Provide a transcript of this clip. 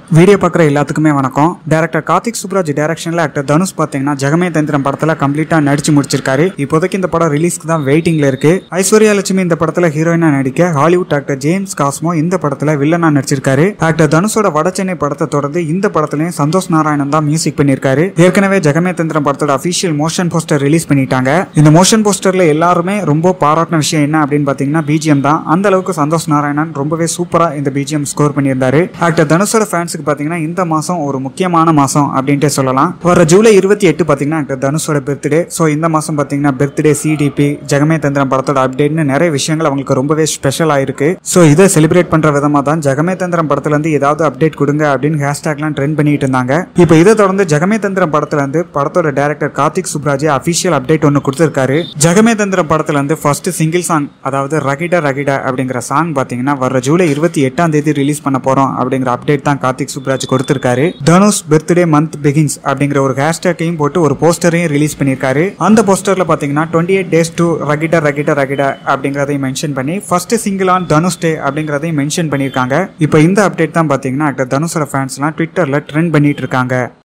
video பார்க்குற எல்லாத்துக்குமே வணக்கம் டேரக்டர் கார்த்திக் சுப்ராஜ் டைரக்ஷனில் ஆக்டர் தனுஷ் பார்த்தீங்கன்னா ஜெகமே தந்திரம் படத்தில் கம்ப்ளீட்டாக நடிச்சு முடிச்சிருக்காரு இப்போதைக்கு இந்த படம் ரிலீஸ்க்கு தான் வெயிட்டிங்ல இருக்கு ஐஸ்வர்யா லட்சுமி இந்த படத்தில் ஹீரோயினா நடிக்க ஹாலிவுட் ஆக்டர் ஜேம்ஸ் காஸ்மோ இந்த படத்தில் வில்லனா நடிச்சிருக்காரு ஆக்டர் தனுஷோட வடசென்னை படத்தை தொடர்ந்து இந்த படத்துலையும் சந்தோஷ் நாராயணன் தான் மியூசிக் பண்ணியிருக்காரு ஏற்கனவே ஜெகமே தந்திரம் படத்தோட அஃபிஷியல் மோஷன் போஸ்டர் ரிலீஸ் பண்ணிட்டாங்க இந்த மோஷன் போஸ்டர்ல எல்லாருமே ரொம்ப பாராட்டின விஷயம் என்ன அப்படின்னு பார்த்தீங்கன்னா பிஜிஎம் தான் அந்த அளவுக்கு சந்தோஷ் நாராயணன் ரொம்பவே சூப்பரா இந்த பிஜிஎம் ஸ்கோர் பண்ணியிருந்தாரு ஆக்டர் தனுஷோட ஃபேன்ஸுக்கு பார்த்தீங்கன்னா இந்த மாசம் ஒரு முக்கியமான மாசம் அப்படின்ட்டு சொல்லலாம் வர ஜூலை இருபத்தி எட்டு பார்த்தீங்கன்னா ஆக்டர் தனுஷோட பர்த்டே ஸோ இந்த மாசம் பார்த்தீங்கன்னா பர்த்டே சிடிபி ஜெகமே தந்திரம் படத்தோட அப்டேட்னு நிறைய விஷயங்கள் அவங்களுக்கு ரொம்பவே ஸ்பெஷலாக இருக்கு ஸோ இதை செலிப்ரேட் பண்ற விதமாக தான் ஜெகமே தந்திரம் படத்துல இருந்து ஏதாவது அப்டேட் கொடுங்க அப்படின்னு ஹேஷ்டேக்லாம் ட்ரெண்ட் பண்ணிட்டு இருந்தாங்க இப்போ இதை தொடர்ந்து ஜெகமே தந்திரம் படத்துல இருந்து படத்தோட director Karthik Subbaraj official update ஒன்று கொடுத்திருக்காரு ஜெகமே தந்திரம் படத்துல இருந்து ஃபர்ஸ்ட் சிங்கிள் சாங் அதாவது ரகிடா ரகிடா அப்படிங்கிற சாங் பார்த்தீங்கன்னா வர ஜூலை இருபத்தி எட்டாம் தேதி ரிலீஸ் பண்ண போறோம் அப்படிங்கிற அப்டேட் தான் கார்த்திக் சுப்ராஜ் கொடுத்திருக்காரு தனுஷ் பர்த்டே மந்த் பிகின்ஸ் அப்படிங்கிற ஒரு ஹேஷ்டேக்கையும் போட்டு ஒரு போஸ்டரையும் ரிலீஸ் பண்ணியிருக்காரு அந்த போஸ்டர்ல பாத்தீங்கன்னா twenty eight days to Rakita Rakita Rakita அப்படிங்கிறதையும் மென்ஷன் பண்ணி first single on Dhanush day அப்படிங்கிறதையும் மென்ஷன் பண்ணியிருக்காங்க இப்போ இந்த அப்டேட் தான் பாத்தீங்கன்னா ஆக்டர் தனுஷோட ஃபேன்ஸ்லாம் ட்விட்டர்ல ட்ரெண்ட் பண்ணிட்டு இருக்காங்க